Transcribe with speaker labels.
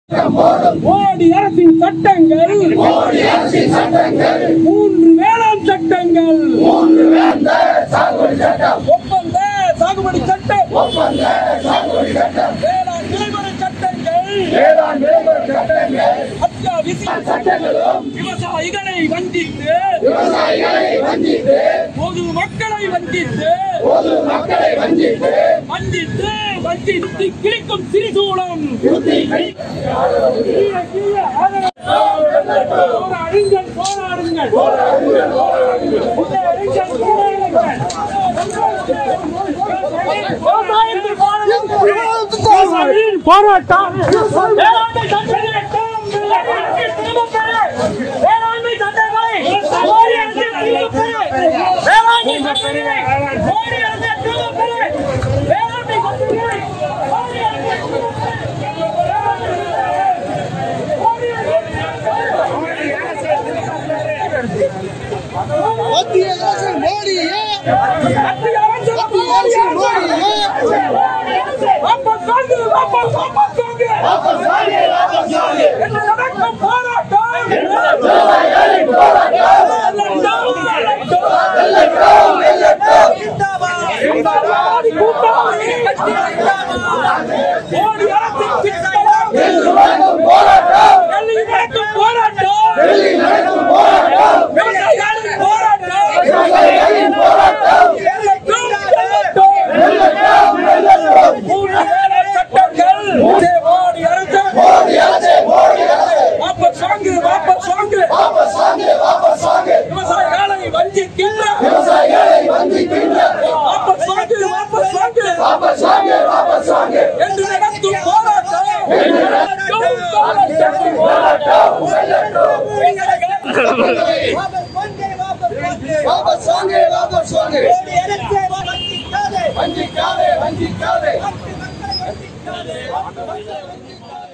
Speaker 1: மோடி அரசின் சட்டங்கள் மூன்று வேளாண் சட்டங்கள் ஒப்பந்த சாகுபடி சட்டம் வேளாண் விளைபொருள் சட்டங்கள் அத்தியாவசிய சட்டங்களும் விவசாயிகளை வஞ்சித்து பொது மக்களை வஞ்சித்து வஞ்சித்து வஞ்சித்து கிழிக்கும் திரிசூலம் கீழே, கீழே, ஆதரவு. போராடுங்கள் போராடுங்கள் போராடுங்கள் போராடுங்கள் போராட்டம் வேளாண்மை சட்டங்களை திரும்பப் பெறு. வேளாண்மை சட்டங்களை மோடி அரசு திரும்பப் பெறு. வேளாண்மை சட்டங்களை மோடி அரசு திரும்பப் பெறு. வேளாண்மை சட்டங்களை மோடி அரசு திரும்பப் பெறு. மோடி
Speaker 2: மத்திய அரசு மோடியே
Speaker 1: மத்திய அரசு
Speaker 2: மத்திய அரசு மோடியே
Speaker 1: வாபஸ் வாங்கு வாபஸ் வாபஸ் வாங்கு என்ன நடக்கும் போராட்டம் ஜிந்தாபாத் கூட்டம் மோடி அரசின் திட்டம் டெல்லி நடக்கும் போராட்டம் விவசாயிகளின் போராட்டம் வெல்லட்டும், வெல்லட்டும். மூன்று வேளாண் சட்டங்கள் மோடி அரசு வாபஸ் வாங்கு வாபஸ் வாங்கு விவசாயிகளை வஞ்சிக்கின்ற வாபஸ் வாங்கு வாபஸ் வாங்கு என்று நடத்தும் போராட்டம்
Speaker 2: வாபஸ் வாங்க வாபஸ் வாங்க வஞ்சிக்காதே வஞ்சிக்காதே
Speaker 3: வஞ்சிக்காதே